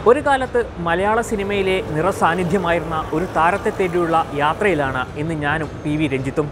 ഒരു കാലത്ത് മലയാള സിനിമയിലെ നിറസാന്നിധ്യമായിരുന്ന ഒരു താരത്തെ തേടിയുള്ള യാത്രയിലാണ് ഇന്ന് ഞാനും പി വി രഞ്ജിത്തും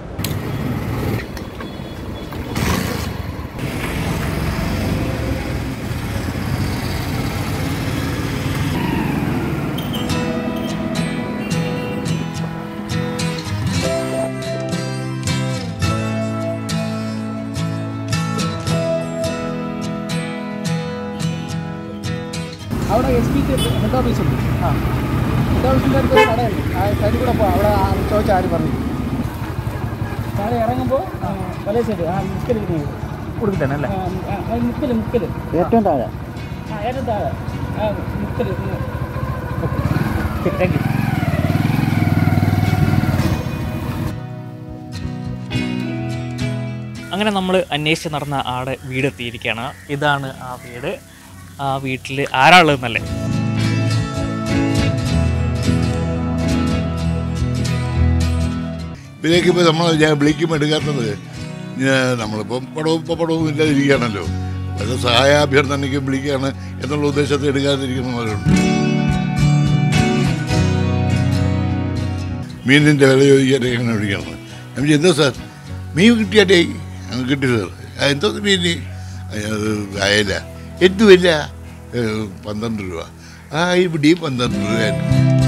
അവിടെ എസ് പിക്ക് ഹെഡ് ഓഫീസ് ഉണ്ട് ആ ഹെഡ് ഓഫീസിൻ്റെ അടുത്ത് ഒരു കടയുണ്ട് ആ സൈഡിൽ കൂടെ പോകാം അവിടെ ആ ചോദിച്ചാൽ ആര് പറഞ്ഞു താഴെ ഇറങ്ങുമ്പോൾ വലയ സൈഡ് ആ മുക്കൽ കൊടുത്തിട്ടാണ് അല്ലേ മുക്കൽ മുക്കൽ ഏറ്റവും താഴെ ആ ഏറ്റവും താഴെ ആ മുക്കൽ താങ്ക് യു അങ്ങനെ നമ്മൾ അന്വേഷിച്ച് നടന്ന ആടെ വീടെത്തിയിരിക്കുകയാണ് ഇതാണ് ആ വീട് ആ വീട്ടിൽ ആരാളുന്നല്ലേ ഇതിലേക്ക് ഇപ്പോൾ നമ്മൾ ഞാൻ വിളിക്കുമ്പോൾ എടുക്കാത്തത് ഞാൻ- നമ്മളിപ്പം പടവും ഇപ്പോൾ പടവും ഇല്ലാതിരിക്കുകയാണല്ലോ അത് സഹായാഭ്യർത്ഥനയ്ക്ക് വിളിക്കുകയാണ് എന്നുള്ള ഉദ്ദേശത്തെ എടുക്കാതിരിക്കുന്നവരുണ്ട് മീനിൻ്റെ വില ചോദിക്കാതെ എങ്ങനെ വിളിക്കണം ഞാൻ ചോദിച്ചു, എന്താ സാർ മീൻ കിട്ടിയാട്ടേ അങ്ങ് കിട്ടി സാർ "ആ, എന്തോ മീൻ അത് അയല എന്തുമില്ല പന്ത്രണ്ട് രൂപ ആ ഇവിടെയും പന്ത്രണ്ട് രൂപ